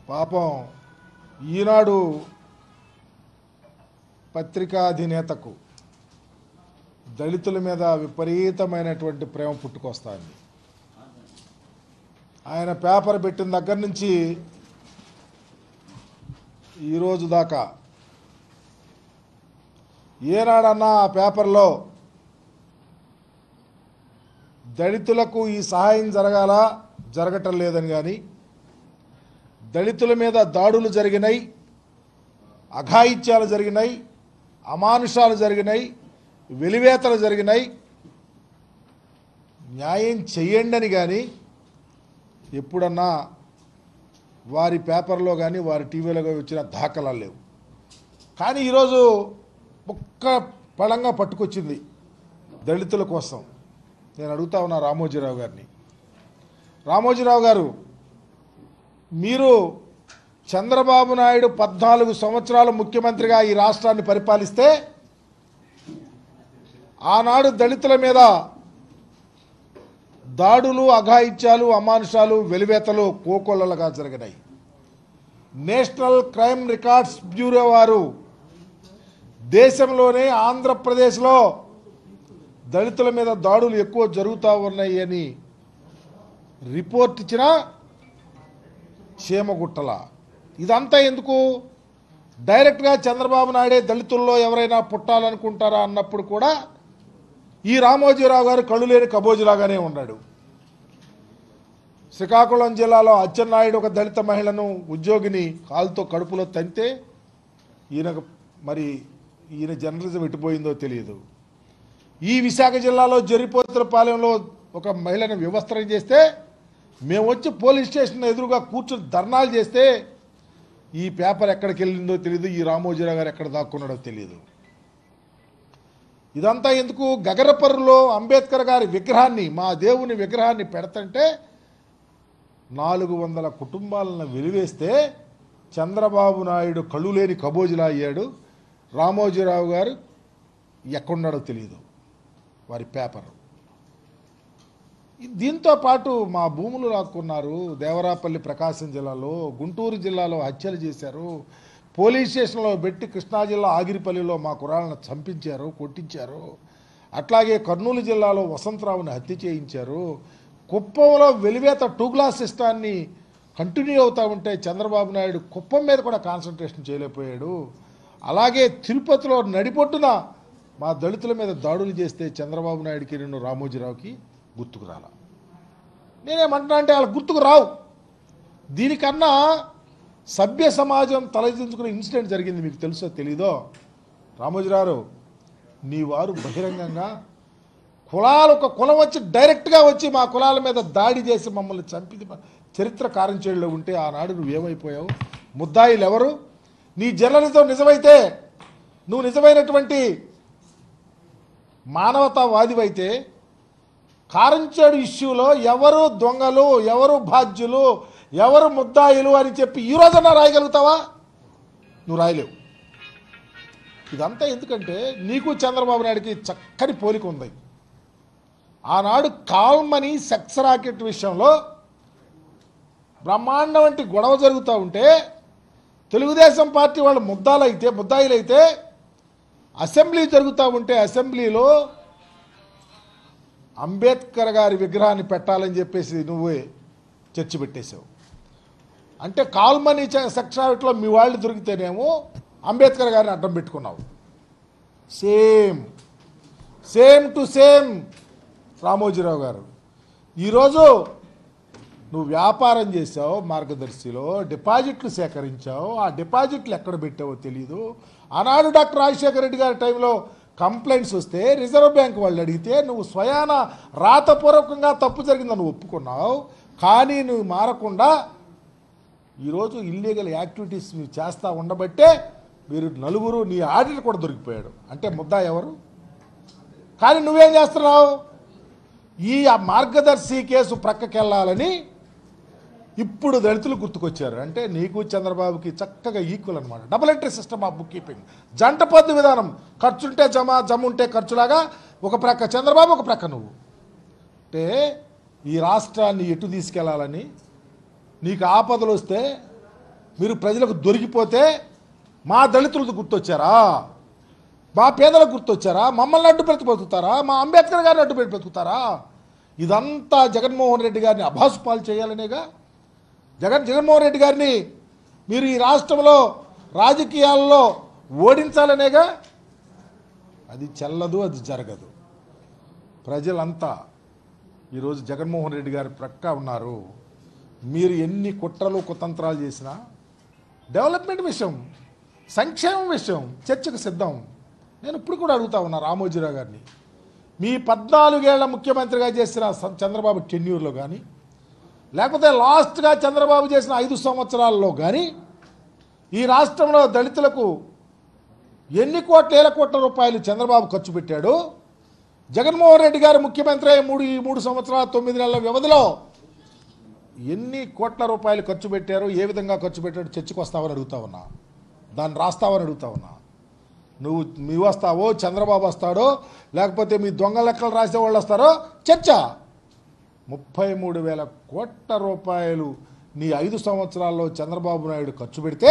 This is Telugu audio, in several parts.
పాపం ఈనాడు పత్రికాధినేతకు దళితుల మీద విపరీతమైనటువంటి ప్రేమ పుట్టుకొస్తుంది ఆయన పేపర్ పెట్టిన దగ్గర నుంచి ఈరోజు దాకా ఏనాడన్నా ఆ పేపర్లో దళితులకు ఈ సహాయం జరగాల జరగటం లేదని కానీ దళితుల మీద దాడులు జరిగినాయి అఘాయిత్యాలు జరిగినాయి అమానుషాలు జరిగినాయి వెలివేతలు జరిగినాయి న్యాయం చెయ్యండి అని కానీ ఎప్పుడన్నా వారి పేపర్లో కానీ వారి టీవీలో కానీ వచ్చిన దాఖలాలు లేవు కానీ ఈరోజు ఒక్క పళంగా పట్టుకొచ్చింది దళితుల కోసం నేను అడుగుతా ఉన్నా రామోజీరావు గారిని రామోజీరావు గారు మీరు చంద్రబాబు నాయుడు పద్నాలుగు సంవత్సరాలు ముఖ్యమంత్రిగా ఈ రాష్ట్రాన్ని పరిపాలిస్తే ఆనాడు దళితుల మీద దాడులు అఘాయిత్యాలు అమానుషాలు వెలివేతలు కోకొల్లలుగా జరిగినాయి నేషనల్ క్రైమ్ రికార్డ్స్ బ్యూరో వారు దేశంలోనే ఆంధ్రప్రదేశ్లో దళితుల మీద దాడులు ఎక్కువ జరుగుతూ ఉన్నాయి అని రిపోర్ట్ ఇచ్చిన చీమగుట్టల ఇదంతా ఎందుకు డైరెక్ట్గా చంద్రబాబు నాయుడే దళితుల్లో ఎవరైనా పుట్టాలనుకుంటారా అన్నప్పుడు కూడా ఈ రామోజీరావు గారు కళ్ళు లేని కబోజీలాగానే ఉన్నాడు శ్రీకాకుళం జిల్లాలో అచ్చెన్నాయుడు ఒక దళిత మహిళను ఉద్యోగిని కాలుతో కడుపులో తంతే ఈయనకు మరి ఈయన జర్నలిజం ఎటుపోయిందో తెలియదు ఈ విశాఖ జిల్లాలో జరిపోతులపాలెంలో ఒక మహిళను వివస్త్రం చేస్తే మేము వచ్చి పోలీస్ స్టేషన్ ఎదురుగా కూర్చొని ధర్నాలు చేస్తే ఈ పేపర్ ఎక్కడికి వెళ్ళిందో తెలియదు ఈ రామోజీరావు గారు ఎక్కడ దాక్కున్నాడో తెలియదు ఇదంతా ఎందుకు గగరపర్రులో అంబేద్కర్ గారి విగ్రహాన్ని మా దేవుని విగ్రహాన్ని పెడతంటే నాలుగు వందల కుటుంబాలను వెలివేస్తే చంద్రబాబు నాయుడు కళ్ళు లేని కబోజులా అయ్యాడు రామోజీరావు గారు ఎక్కడున్నాడో తెలియదు వారి పేపర్ దీంతో పాటు మా భూములు లాక్కున్నారు దేవరాపల్లి ప్రకాశం జిల్లాలో గుంటూరు జిల్లాలో హత్యలు చేశారు పోలీస్ స్టేషన్లో పెట్టి కృష్ణా జిల్లా ఆగిరిపల్లిలో మా కురాలను చంపించారు కొట్టించారు అట్లాగే కర్నూలు జిల్లాలో వసంతరావుని హత్య చేయించారు కుప్పంలో వెలివేత టూ గ్లాస్ సిస్టాన్ని కంటిన్యూ అవుతా ఉంటే చంద్రబాబు నాయుడు కుప్పం మీద కూడా కాన్సన్ట్రేషన్ చేయలేకపోయాడు అలాగే తిరుపతిలో నడిపొట్టున మా దళితుల మీద దాడులు చేస్తే చంద్రబాబు నాయుడికి నిన్ను రామోజీరావుకి గుర్తుకు రాల నేనేమంటున్నా అంటే వాళ్ళ గుర్తుకు రావు దీనికన్నా సభ్య సమాజం తలదించుకునే ఇన్సిడెంట్ జరిగింది మీకు తెలుసో తెలీదో రామోజీరావు నీ వారు బహిరంగంగా కులాలు ఒక కులం వచ్చి డైరెక్ట్గా వచ్చి మా కులాల మీద దాడి చేసి మమ్మల్ని చంపి చరిత్ర కారంచేడులో ఉంటే ఆనాడు నువ్వేమైపోయావు ముద్దాయిలు ఎవరు నీ జర్నలిజం నిజమైతే నువ్వు నిజమైనటువంటి మానవతావాదివైతే కారంచేడు ఇష్యూలో ఎవరు దొంగలు ఎవరు బాధ్యులు ఎవరు ముద్దాయిలు అని చెప్పి ఈ రోజన్నా రాయగలుగుతావా నువ్వు రాయలేవు ఇదంతా ఎందుకంటే నీకు చంద్రబాబు నాయుడికి చక్కని పోలిక ఉంది ఆనాడు కాల్మని సెక్స్ రాకెట్ విషయంలో బ్రహ్మాండం వంటి గొడవ జరుగుతూ ఉంటే తెలుగుదేశం పార్టీ వాళ్ళు ముద్దాలైతే ముద్దాయిలైతే అసెంబ్లీ జరుగుతూ ఉంటే అసెంబ్లీలో అంబేద్కర్ గారి విగ్రహాన్ని పెట్టాలని చెప్పేసి నువ్వే చర్చ పెట్టేశావు అంటే కాల్మనీ సెక్షన్లో మీ వాళ్ళు దొరికితేనేమో అంబేద్కర్ గారిని అడ్డం పెట్టుకున్నావు same same to same Ramoji Rao garu ఈరోజు నువ్వు వ్యాపారం చేసావు మార్గదర్శిలో డిపాజిట్లు సేకరించావు ఆ డిపాజిట్లు ఎక్కడ పెట్టావో తెలియదు ఆనాడు డాక్టర్ రాజశేఖర రెడ్డి గారి టైంలో కంప్లైంట్స్ వస్తే రిజర్వ్ బ్యాంక్ వాళ్ళు అడిగితే నువ్వు స్వయాన రాతపూర్వకంగా తప్పు జరిగిందని నువ్వు ఒప్పుకున్నావు కానీ నువ్వు మారకుండా ఈరోజు ఇల్లీగల్ యాక్టివిటీస్ మీరు చేస్తూ ఉండబట్టే మీరు నలుగురు నీ ఆడిటర్ కూడా దొరికిపోయాడు అంటే ముద్దా ఎవరు కానీ నువ్వేం చేస్తున్నావు ఈ మార్గదర్శి కేసు ప్రక్కకెళ్ళాలని ఇప్పుడు దళితులు గుర్తుకొచ్చారు అంటే నీకు చంద్రబాబుకి చక్కగా ఈక్వల్ అనమాట double entry system of book keeping జంట పద్దు విధానం ఖర్చుంటే జమ జమ ఉంటే ఖర్చులాగా ఒక ప్రక్క చంద్రబాబు ఒక ప్రక్క నువ్వు అంటే ఈ రాష్ట్రాన్ని ఎటు తీసుకెళ్లాలని నీకు ఆపదలు వస్తే మీరు ప్రజలకు దొరికిపోతే మా దళితులకు గుర్తొచ్చారా మా పేదలకు గుర్తొచ్చారా మమ్మల్ని అడ్డు పెట్టి బతుకుతారా మా అంబేద్కర్ గారిని అడ్డు పెట్టి బతుకుతారా ఇదంతా జగన్మోహన్ రెడ్డి గారిని అభాసుపాలు చేయాలనేగా జగన్ జగన్మోహన్ రెడ్డి గారిని మీరు ఈ రాష్ట్రంలో రాజకీయాల్లో ఓడించాలనేగా అది చెల్లదు అది జరగదు ప్రజలంతా ఈరోజు జగన్మోహన్ రెడ్డి గారి ప్రక్క ఉన్నారు మీరు ఎన్ని కుట్రలు కుతంత్రాలు చేసినా డెవలప్మెంట్ విషయం సంక్షేమం విషయం చర్చకు సిద్ధం నేను ఇప్పుడు కూడా అడుగుతా ఉన్నా రామోజీరావు గారిని మీ పద్నాలుగేళ్ల ముఖ్యమంత్రిగా చేసిన స- చంద్రబాబు టెన్యూర్లో కానీ లేకపోతే లాస్ట్గా చంద్రబాబు చేసిన ఐదు సంవత్సరాల్లో కానీ ఈ రాష్ట్రంలో దళితులకు ఎన్ని కోట్ల వేల కోట్ల రూపాయలు చంద్రబాబు ఖర్చు పెట్టాడు జగన్మోహన్ రెడ్డి గారు ముఖ్యమంత్రి అయ్యే మూడు ఈ మూడు సంవత్సరాల తొమ్మిది నెలల వ్యవధిలో ఎన్ని కోట్ల రూపాయలు ఖర్చు పెట్టారు ఏ విధంగా ఖర్చు పెట్టాడు చర్చకు వస్తావని అడుగుతా ఉన్నా దాన్ని రాస్తావని అడుగుతా ఉన్నా నువ్వు మీ వస్తావో చంద్రబాబు వస్తాడో లేకపోతే మీ దొంగ లెక్కలు రాసే వాళ్ళు వస్తారో చర్చ ముప్పై మూడు వేల కోట్ల రూపాయలు నీ ఐదు సంవత్సరాల్లో చంద్రబాబు నాయుడు ఖర్చు పెడితే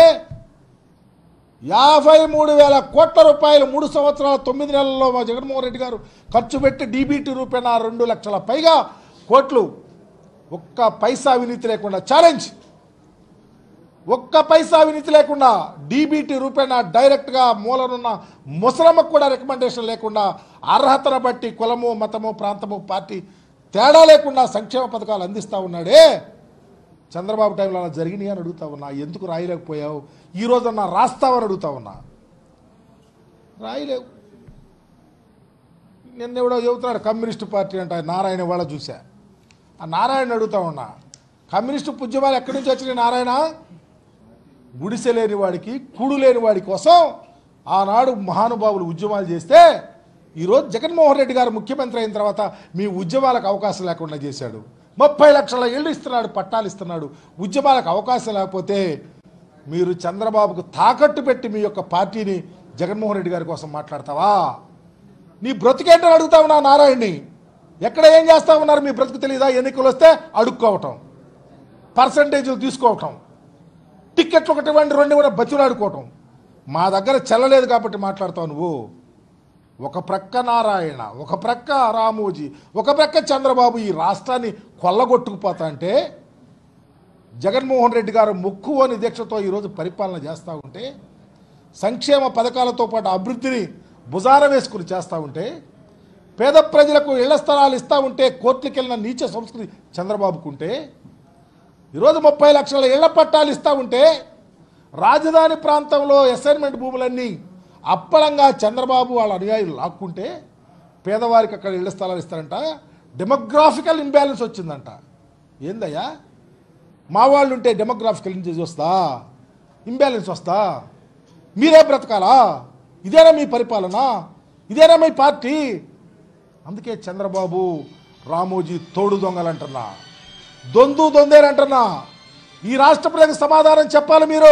యాభై మూడు వేల కోట్ల రూపాయలు మూడు సంవత్సరాల తొమ్మిది నెలల్లో మా జగన్మోహన్ రెడ్డి గారు ఖర్చు పెట్టి డీబీటీ రూపేణా రెండు లక్షల పైగా కోట్లు ఒక్క పైసా అవినీతి లేకుండా ఛాలెంజ్ ఒక్క పైసా అవినీతి లేకుండా డీబీటీ రూపేణా డైరెక్ట్గా మూలనున్న ముసలమ్మకు కూడా రికమెండేషన్ లేకుండా అర్హతను బట్టి కులము మతము ప్రాంతము పార్టీ తేడా లేకుండా సంక్షేమ పథకాలు అందిస్తూ ఉన్నాడే చంద్రబాబు టైంలో అలా జరిగినాయి అని అడుగుతా ఉన్నా ఎందుకు రాయలేకపోయావు ఈ రోజన్నా రాస్తావని అడుగుతా ఉన్నా రాయలేవు నిన్న ఎవడో చెబుతున్నాడు కమ్యూనిస్టు పార్టీ అంటే నారాయణ వాళ్ళ చూసా ఆ నారాయణ అడుగుతా ఉన్నా కమ్యూనిస్టు ఉద్యమాలు ఎక్కడి నుంచి వచ్చినాయి నారాయణ గుడిసె లేని వాడికి కూడు లేని వాడి కోసం ఆనాడు మహానుభావులు ఉద్యమాలు చేస్తే ఈరోజు జగన్మోహన్ రెడ్డి గారు ముఖ్యమంత్రి అయిన తర్వాత మీ ఉద్యమాలకు అవకాశం లేకుండా చేశాడు ముప్పై లక్షల ఇళ్ళు ఇస్తున్నాడు పట్టాలు ఇస్తున్నాడు ఉద్యమాలకు అవకాశం లేకపోతే మీరు చంద్రబాబుకు తాకట్టు పెట్టి మీ యొక్క పార్టీని జగన్మోహన్ రెడ్డి గారి కోసం మాట్లాడతావా నీ బ్రతికేంటో అడుగుతా ఉన్నా నారాయణని ఎక్కడ ఏం చేస్తా ఉన్నారు మీ బ్రతుకు తెలీదా ఎన్నికలు వస్తే అడుక్కోవటం పర్సంటేజీలు తీసుకోవటం టిక్కెట్లు ఒకటి ఇవ్వండి రెండు కూడా బతిలాడుకోవటం మా దగ్గర చెల్లలేదు కాబట్టి మాట్లాడతావు నువ్వు ఒక ప్రక్క నారాయణ ఒక ప్రక్క రామోజీ ఒక ప్రక్క చంద్రబాబు ఈ రాష్ట్రాన్ని కొల్లగొట్టుకుపోతా అంటే జగన్మోహన్ రెడ్డి గారు ముక్కు అని దీక్షతో ఈరోజు పరిపాలన చేస్తూ ఉంటే సంక్షేమ పథకాలతో పాటు అభివృద్ధిని భుజాన వేసుకుని చేస్తూ ఉంటే పేద ప్రజలకు ఇళ్ల స్థలాలు ఇస్తూ ఉంటే కోర్టులకు వెళ్ళిన నీచ సంస్కృతి చంద్రబాబుకుంటే ఈరోజు ముప్పై లక్షల ఇళ్ల పట్టాలు ఇస్తూ ఉంటే రాజధాని ప్రాంతంలో అసైన్మెంట్ భూములన్నీ అప్పలంగా చంద్రబాబు వాళ్ళ అనుయాయులు లాక్కుంటే పేదవారికి అక్కడ ఇళ్ల స్థలాలు ఇస్తారంట డెమోగ్రాఫికల్ ఇంబ్యాలెన్స్ వచ్చిందంట ఏందయ్యా మా వాళ్ళు ఉంటే డెమోగ్రాఫికల్ ఇంజెస్ వస్తా ఇంబ్యాలెన్స్ వస్తా మీరే బ్రతకాలా ఇదేనా మీ పరిపాలన ఇదేనా మీ పార్టీ అందుకే చంద్రబాబు రామోజీ తోడు దొంగలంటున్నా దొందు దొందేనంటున్నా ఈ రాష్ట్ర ప్రజలకు సమాధానం చెప్పాలి మీరు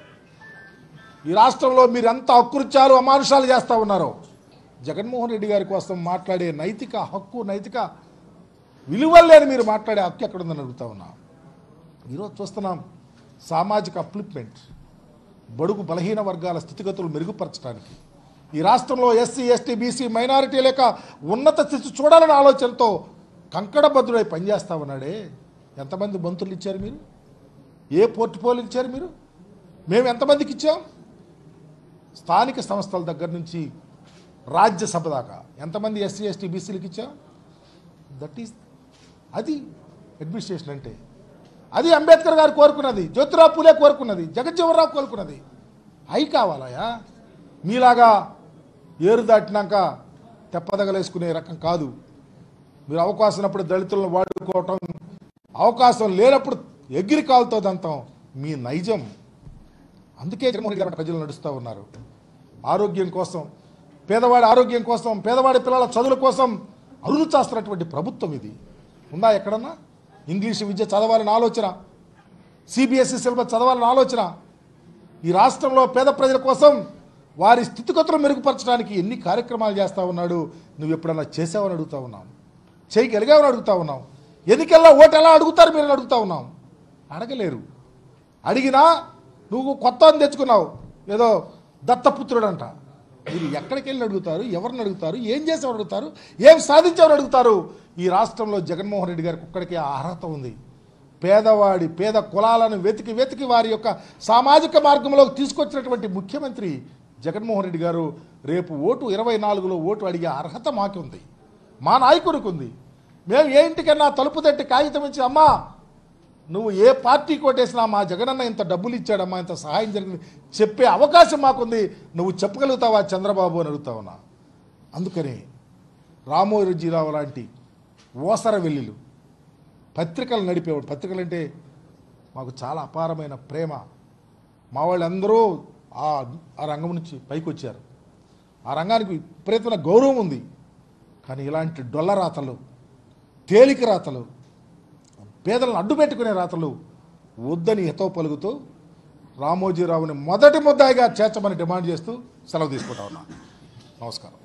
ఈ రాష్ట్రంలో మీరు ఎంత అకృత్యాలు అమానుషాలు చేస్తూ ఉన్నారు జగన్మోహన్ రెడ్డి గారి కోసం మాట్లాడే నైతిక హక్కు నైతిక విలువలు లేని మీరు మాట్లాడే హక్కు ఎక్కడుందని అడుగుతా ఉన్నా ఈరోజు చూస్తున్నాం సామాజిక అప్లిప్మెంట్ బడుగు బలహీన వర్గాల స్థితిగతులు మెరుగుపరచడానికి ఈ రాష్ట్రంలో ఎస్సీ ఎస్టీ బీసీ మైనారిటీ లేక ఉన్నత స్థితి చూడాలనే ఆలోచనతో కంకణబద్ధుడై పనిచేస్తా ఉన్నాడే ఎంతమంది మంత్రులు ఇచ్చారు మీరు ఏ పోర్ట్ఫోలియో ఇచ్చారు మీరు మేము ఎంతమందికి ఇచ్చాం స్థానిక సంస్థల దగ్గర నుంచి రాజ్యసభ దాకా ఎంతమంది ఎస్సీ ఎస్టీ బీసీలకు ఇచ్చాం దట్ ఈస్ అది అడ్మినిస్ట్రేషన్ అంటే అది అంబేద్కర్ గారు కోరుకున్నది జ్యోతిరావు పూలే కోరుకున్నది జగజ్జీవనరావు కోరుకున్నది అయి కావాలయా మీలాగా ఏరు దాటినాక తెప్పదగలేసుకునే రకం కాదు మీరు అవకాశం ఉన్నప్పుడు దళితులను వాడుకోవటం అవకాశం లేనప్పుడు ఎగిరి కాలుతో దంతం మీ నైజం అందుకే జగన్మోహన్ రెడ్డి గారు ప్రజలు నడుస్తూ ఉన్నారు ఆరోగ్యం కోసం పేదవాడి ఆరోగ్యం కోసం పేదవాడి పిల్లల చదువుల కోసం అరులు చేస్తున్నటువంటి ప్రభుత్వం ఇది ఉందా ఎక్కడన్నా ఇంగ్లీష్ విద్య చదవాలని ఆలోచన సిబిఎస్ఈ సిలబస్ చదవాలని ఆలోచన ఈ రాష్ట్రంలో పేద ప్రజల కోసం వారి స్థితిగతులు మెరుగుపరచడానికి ఎన్ని కార్యక్రమాలు చేస్తా ఉన్నాడు నువ్వు ఎప్పుడన్నా చేసావని అడుగుతా ఉన్నావు చేయగలిగావని అడుగుతా ఉన్నావు ఎన్నికల్లో ఓటు ఎలా అడుగుతారు మీరు అని అడుగుతా ఉన్నాం అడగలేరు అడిగినా నువ్వు కొత్త అని తెచ్చుకున్నావు ఏదో దత్తపుత్రుడు అంట మీరు ఎక్కడికి వెళ్ళి అడుగుతారు ఎవరిని అడుగుతారు ఏం చేసేవారు అడుగుతారు ఏం సాధించేవారు అడుగుతారు ఈ రాష్ట్రంలో జగన్మోహన్ రెడ్డి గారికి ఒక్కడికి ఆ అర్హత ఉంది పేదవాడి పేద కులాలను వెతికి వెతికి వారి యొక్క సామాజిక మార్గంలోకి తీసుకొచ్చినటువంటి ముఖ్యమంత్రి జగన్మోహన్ రెడ్డి గారు రేపు ఓటు ఇరవై నాలుగులో ఓటు అడిగే అర్హత మాకు ఉంది మా నాయకుడికి ఉంది మేము ఏ ఇంటికన్నా తలుపు తట్టి కాగితం ఇచ్చి అమ్మా నువ్వు ఏ పార్టీ కొట్టేసినా మా జగనన్న ఇంత డబ్బులు ఇచ్చాడమ్మా ఇంత సహాయం జరిగింది చెప్పే అవకాశం మాకుంది నువ్వు చెప్పగలుగుతావా చంద్రబాబు అని అడుగుతావునా అందుకని రామోజీరావు లాంటి ఓసర వెల్లులు పత్రికలు నడిపేవాడు పత్రికలు అంటే మాకు చాలా అపారమైన ప్రేమ మా వాళ్ళందరూ ఆ ఆ రంగం నుంచి పైకి వచ్చారు ఆ రంగానికి విపరీతమైన గౌరవం ఉంది కానీ ఇలాంటి డొల్ల రాతలు తేలిక రాతలు పేదలను అడ్డు పెట్టుకునే రాతలు వద్దని హితవు పలుకుతూ రామోజీరావుని మొదటి ముద్దాయిగా చేర్చమని డిమాండ్ చేస్తూ సెలవు తీసుకుంటా ఉన్నా నమస్కారం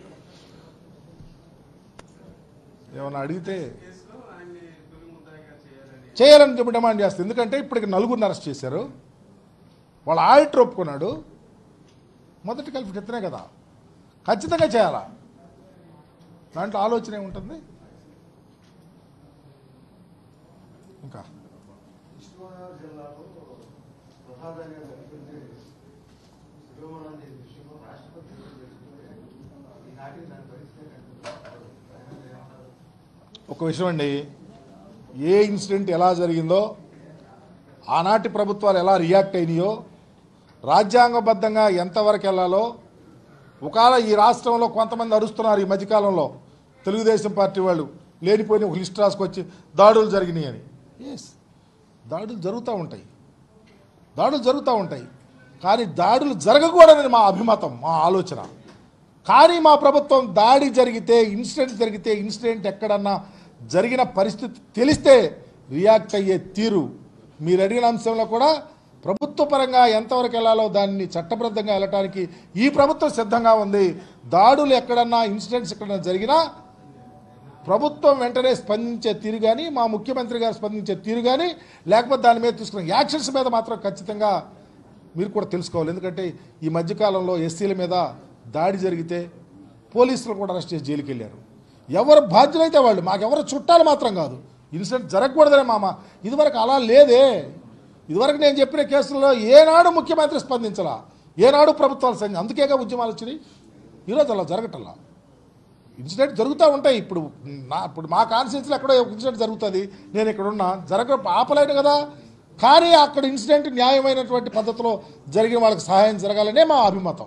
ఏమన్నా అడిగితే కేసులో ఆయన్ని తొలి ముద్దాయిగా చేయాలని చేయాలని చెప్పి డిమాండ్ చేస్తుంది ఎందుకంటే ఇప్పటికి నలుగురిని అరెస్ట్ చేశారు వాళ్ళ ఆడిటర్ ఒప్పుకున్నాడు మొదటి కలిపి ఎత్తనే కదా ఖచ్చితంగా చేయాలా దాంట్లో ఆలోచన ఏముంటుంది ఇంకా ఈస్ట్ గోదావరి జిల్లాలో ప్రధానంగా జరుగుతుంది శిరోమణి విషయంలో రాష్ట్రపతి నిర్ణయం తీసుకుంటే ఈనాటికి దాని పరిస్థితి కనిపిస్తుంది. ఏమంటారు? ఒక విషయం అండి ఏ ఇన్సిడెంట్ ఎలా జరిగిందో ఆనాటి ప్రభుత్వాలు ఎలా రియాక్ట్ అయినాయో రాజ్యాంగబద్ధంగా ఎంతవరకు వెళ్ళాలో ఒకవేళ ఈ రాష్ట్రంలో కొంతమంది అరుస్తున్నారు ఈ మధ్యకాలంలో తెలుగుదేశం పార్టీ వాళ్ళు లేనిపోయిన ఒక లిస్ట్ రాసుకొచ్చి దాడులు జరిగినాయి అని ఎస్ దాడులు జరుగుతూ ఉంటాయి దాడులు జరుగుతూ ఉంటాయి కానీ దాడులు జరగకూడదని మా అభిమతం మా ఆలోచన కానీ మా ప్రభుత్వం దాడి జరిగితే ఇన్సిడెంట్ జరిగితే ఇన్సిడెంట్ ఎక్కడన్నా జరిగిన పరిస్థితి తెలిస్తే రియాక్ట్ అయ్యే తీరు మీరు అడిగిన అంశంలో కూడా ప్రభుత్వ పరంగా ఎంతవరకు వెళ్ళాలో దాన్ని చట్టబద్ధంగా వెళ్ళటానికి ఈ ప్రభుత్వం సిద్ధంగా ఉంది దాడులు ఎక్కడన్నా ఇన్సిడెంట్స్ ఎక్కడన్నా జరిగినా ప్రభుత్వం వెంటనే స్పందించే తీరు కానీ మా ముఖ్యమంత్రి గారు స్పందించే తీరు కానీ లేకపోతే దాని మీద తీసుకున్న యాక్షన్స్ మీద మాత్రం ఖచ్చితంగా మీరు కూడా తెలుసుకోవాలి ఎందుకంటే ఈ మధ్యకాలంలో ఎస్సీల మీద దాడి జరిగితే పోలీసులు కూడా అరెస్ట్ చేసి జైలుకి వెళ్ళారు ఎవరు బాధ్యులైతే వాళ్ళు మాకెవరు చుట్టాలు మాత్రం కాదు ఇన్సిడెంట్ జరగకూడదనే మామ ఇదివరకు అలా లేదే ఇదివరకు నేను చెప్పిన కేసుల్లో ఏనాడు ముఖ్యమంత్రి స్పందించలా ఏనాడు ప్రభుత్వాలు సంఘం అందుకేగా ఉద్యమాలు వచ్చినాయి ఈరోజు అలా జరగటల్లా ఇన్సిడెంట్ జరుగుతూ ఉంటాయి ఇప్పుడు నా ఇప్పుడు మా కాన్స్టిట్యూన్సీలో ఎక్కడో ఒక ఇన్సిడెంట్ జరుగుతుంది నేను ఇక్కడ ఉన్నా జరగ ఆపలేను కదా కానీ అక్కడ ఇన్సిడెంట్ న్యాయమైనటువంటి పద్ధతిలో జరిగిన వాళ్ళకి సహాయం జరగాలనే మా అభిమతం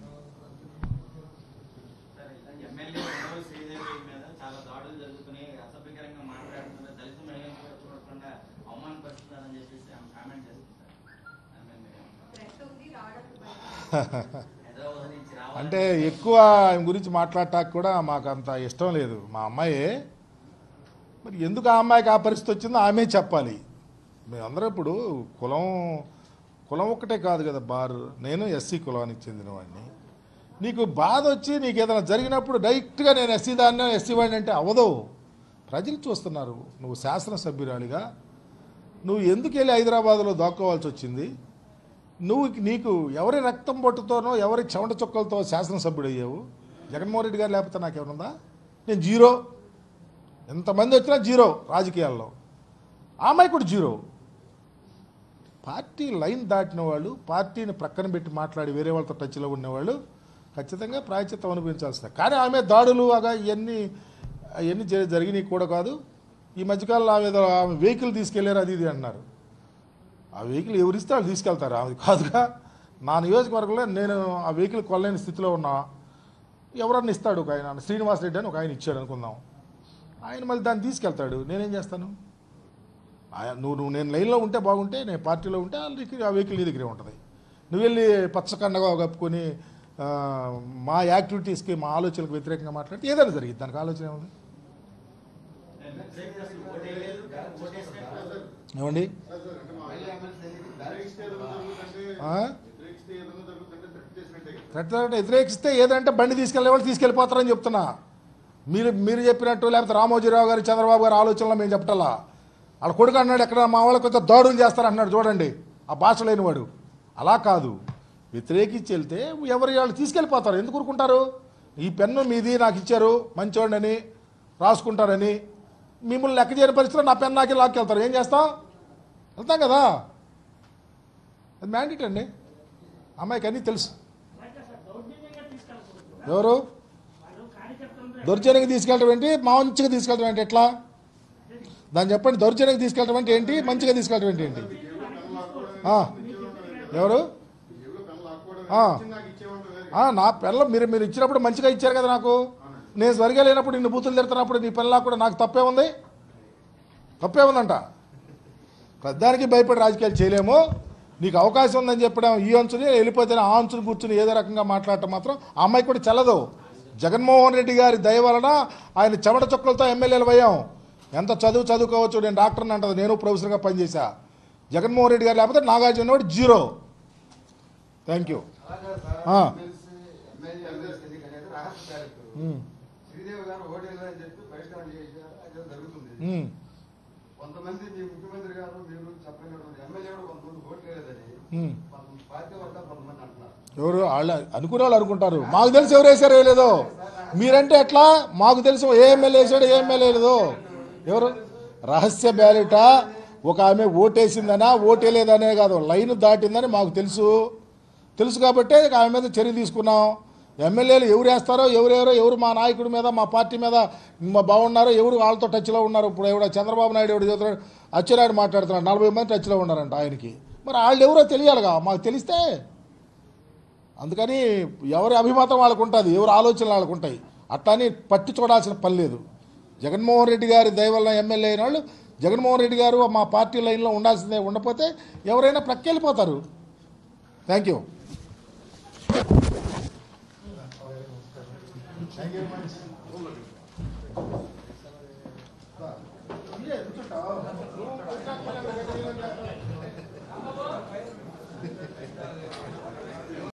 సార్, ఎమ్మెల్యే మనోజ్ శ్రీదేవి మీద చాలా దాడులు జరుగుతున్నాయి అసభ్యకరంగా మాట్లాడుతున్నారు దళిత మహిళలను కూడా చూడకుండా అవమానపరుస్తున్నారని చెప్పేసి ఆమె కామెంట్ చేస్తుంది సార్ దాని మీద మీరు ఏమంటారు? థ్రెట్ ఉంది రావడం హైదరాబాద్ నుంచి రావాలి అంటే ఎక్కువ ఆయన గురించి మాట్లాడటానికి కూడా మాకు అంత ఇష్టం లేదు మా అమ్మాయి మరి ఎందుకు ఆ అమ్మాయికి ఆ పరిస్థితి వచ్చిందో ఆమె చెప్పాలి మేమందరం ఇప్పుడు కులం కులం ఒక్కటే కాదు కదా బార్ నేను ఎస్సీ కులానికి చెందినవాడిని నీకు బాధ వచ్చి నీకు ఏదైనా జరిగినప్పుడు డైరెక్ట్గా నేను ఎస్సీ దాన్ని ఎస్సీ వాడిని అంటే అవ్వదు ప్రజలు చూస్తున్నారు నువ్వు శాసనసభ్యురాలిగా నువ్వు ఎందుకు వెళ్ళి హైదరాబాద్లో దాక్కోవాల్సి వచ్చింది నువ్వు నీకు ఎవరి రక్తం బొట్టుతోనో ఎవరి చెమట చుక్కలతో శాసనసభ్యుడు అయ్యావు జగన్మోహన్ రెడ్డి గారు లేకపోతే నాకేమనుందా నేను జీరో ఎంతమంది వచ్చినా జీరో రాజకీయాల్లో ఆ అమ్మాయి కూడా జీరో పార్టీ లైన్ దాటిన వాళ్ళు పార్టీని ప్రక్కన పెట్టి మాట్లాడి వేరే వాళ్ళతో టచ్లో ఉన్నవాళ్ళు ఖచ్చితంగా ప్రాయచిత్తం అనుభవించాల్సిందే కానీ ఆమె దాడులు అగా ఇవన్నీ అవన్నీ జరి- జరిగినాయి కూడా కాదు ఈ మధ్యకాలంలో ఆమె ఏదో ఆమె వెహికల్ తీసుకెళ్లారు అది ఇది అంటున్నారు ఆ వెహికల్ ఎవరిస్తే వాళ్ళు తీసుకెళ్తారు ఆమె కాదుగా నా నియోజకవర్గంలో నేను ఆ వెహికల్ కొనలేని స్థితిలో ఉన్నా ఎవరన్నా ఇస్తాడు ఒక ఆయన శ్రీనివాస్ రెడ్డి అని ఒక ఆయన ఇచ్చాడు అనుకుందాం ఆయన మళ్ళీ దాన్ని తీసుకెళ్తాడు నేనేం చేస్తాను ఆయన- నువ్వు నువ్వు నేను లైన్లో ఉంటే బాగుంటే నేను పార్టీలో ఉంటే ఆ వెహికల్ ఆ వెహికల్ నీ దగ్గరే ఉంటుంది నువ్వు వెళ్ళి పచ్చకండగా కప్పుకొని ఆ, మా యాక్టివిటీస్కి మా ఆలోచనలకు వ్యతిరేకంగా మాట్లాడితే ఏదైనా జరిగింది దానికి ఆలోచన ఏముంది అసలు ఓటేయలేదు ఓటేసినట్టు ఏమండి మహిళా ఎమ్మెల్సీ వ్యతిరేకిస్తే ఏదైనా జరుగుతుందంటే ఆ? వ్యతిరేకిస్తే ఏదైనా జరుగుతుందంటే థ్రెట్ చేసినట్టే కదా. ప్రతి వ్యతిరేకిస్తే ఏదంటే బండి తీసుకెళ్లే వాళ్ళు తీసుకెళ్ళిపోతారని చెప్తున్నా మీరు మీరు చెప్పినట్టు లేకపోతే రామోజీరావు గారు చంద్రబాబు గారి ఆలోచనలో మేము చెప్పటల్లా వాళ్ళ కొడుకు అన్నాడు ఎక్కడ మా వాళ్ళకి కొంచెం దాడులు చేస్తారంటున్నాడు చూడండి ఆ భాష లేనివాడు అలా కాదు వ్యతిరేకించి వెళ్తే ఎవరు వాళ్ళు తీసుకెళ్ళిపోతారు ఎందుకు ఊరుకుంటారు ఈ పెన్ను మీది నాకు ఇచ్చారు మంచోడని రాసుకుంటారని మిమ్మల్ని లెక్క చేయని పరిస్థితిలో నా పెన్ నాకే లాక్కెళ్తారు ఏం చేస్తాం వెళ్తాం కదా అది మ్యాండేట్ అండి అమ్మాయికి అన్నీ తెలుసు ఎవరు దౌర్జన్యంగా తీసుకెళ్ళటం ఏంటి మంచిగా తీసుకెళ్ళటం ఏంటి ఎట్లా దాన్ని చెప్పండి దౌర్జన్యంగా తీసుకెళ్ళటం అంటే ఏంటి మంచిగా తీసుకెళ్ళటం ఏంటి ఏంటి ఆ, ఎవరు జేబులో పెన్ లాక్కోవడం ఆ. ఇచ్చి నాకు ఇచ్చేవాడు వేరు. ఆ, నా పిల్ల మీరు మీరు ఇచ్చినప్పుడు మంచిగా ఇచ్చారు కదా నాకు నేను సరిగా లేనప్పుడు నిన్ను బూతులు తిడుతున్నప్పుడు నీ పిల్ల కూడా నాకు తప్పే ఉంది తప్పే ఉందంట ప్రధానికి భయపడి రాజకీయాలు చేయలేము నీకు అవకాశం ఉందని చెప్పడం ఈ అంచుని వెళ్ళిపోతే ఆ అంచుని కూర్చుని ఏదో రకంగా మాట్లాడటం మాత్రం ఆ అమ్మాయి కూడా చెల్లదు జగన్మోహన్ రెడ్డి గారి దయ వలన ఆయన చెమట చుక్కలతో ఎమ్మెల్యేలు అయ్యాం ఎంత చదువు చదువుకోవచ్చు నేను డాక్టర్ని అంటది నేను ప్రొఫెసర్గా పనిచేశా జగన్మోహన్ రెడ్డి గారు లేకపోతే నాగార్జున వాడు జీరో థ్యాంక్ యూ అలాగే సార్ ఆ. ఎమ్మెల్సీ ఎమ్మెల్యే ఎమ్మెల్సీ ఎన్నిక అనేది రహస్య క్యారెక్టర్ శ్రీదేవి గారు ఓటేలు అని చెప్పి పరిష్కారం చేశారు అది జరుగుతుంది కొంతమంది మీ ముఖ్యమంత్రి గారు మీరు చెప్పినటువంటి ఎమ్మెల్యే కూడా కొంతమంది ఓట్లు వేయలేదని కొంత పార్టీ వర్గాలు కొంతమంది అంటున్నారు ఎవరు వాళ్ళు అనుకునే వాళ్ళు అనుకుంటారు మాకు తెలుసు ఎవరు వేసారో లేదో మీరంటే ఎట్లా మాకు తెలుసు ఏ ఎమ్మెల్యే వేసాడు ఏ ఎమ్మెల్యే లేదు ఎవరు రహస్య బ్యాలెట ఒక ఆమె ఓటేసిందనా ఓటేలేదనే కాదు లైన్ దాటిందని మాకు తెలుసు తెలుసు కాబట్టే ఇక ఆమె మీద చర్య తీసుకున్నాం ఎమ్మెల్యేలు ఎవరు వేస్తారో ఎవరెవరో ఎవరు మా నాయకుడి మీద మా పార్టీ మీద మా బాగున్నారో ఎవరు వాళ్ళతో టచ్లో ఉన్నారు ఇప్పుడు ఎవడో చంద్రబాబు నాయుడు ఎవడు చదువుతున్నాడు అచ్చెన్నాయుడు మాట్లాడుతున్నాడు నలభై మంది టచ్లో ఉన్నారంట ఆయనకి మరి వాళ్ళు ఎవరో తెలియాలిగా మాకు తెలిస్తే అందుకని ఎవరి అభిమతం వాళ్ళకు ఉంటుంది ఎవరి ఆలోచనలు వాళ్ళకు ఉంటాయి అట్లాని పట్టి చూడాల్సిన పని లేదు జగన్మోహన్ రెడ్డి గారి దయ వల్ల ఎమ్మెల్యే అయిన వాళ్ళు జగన్మోహన్ రెడ్డి గారు మా పార్టీ లైన్లో ఉండాల్సిందే ఉండకపోతే ఎవరైనా ప్రక్కెళ్ళిపోతారు థ్యాంక్ యూ కూర్చుంటావా?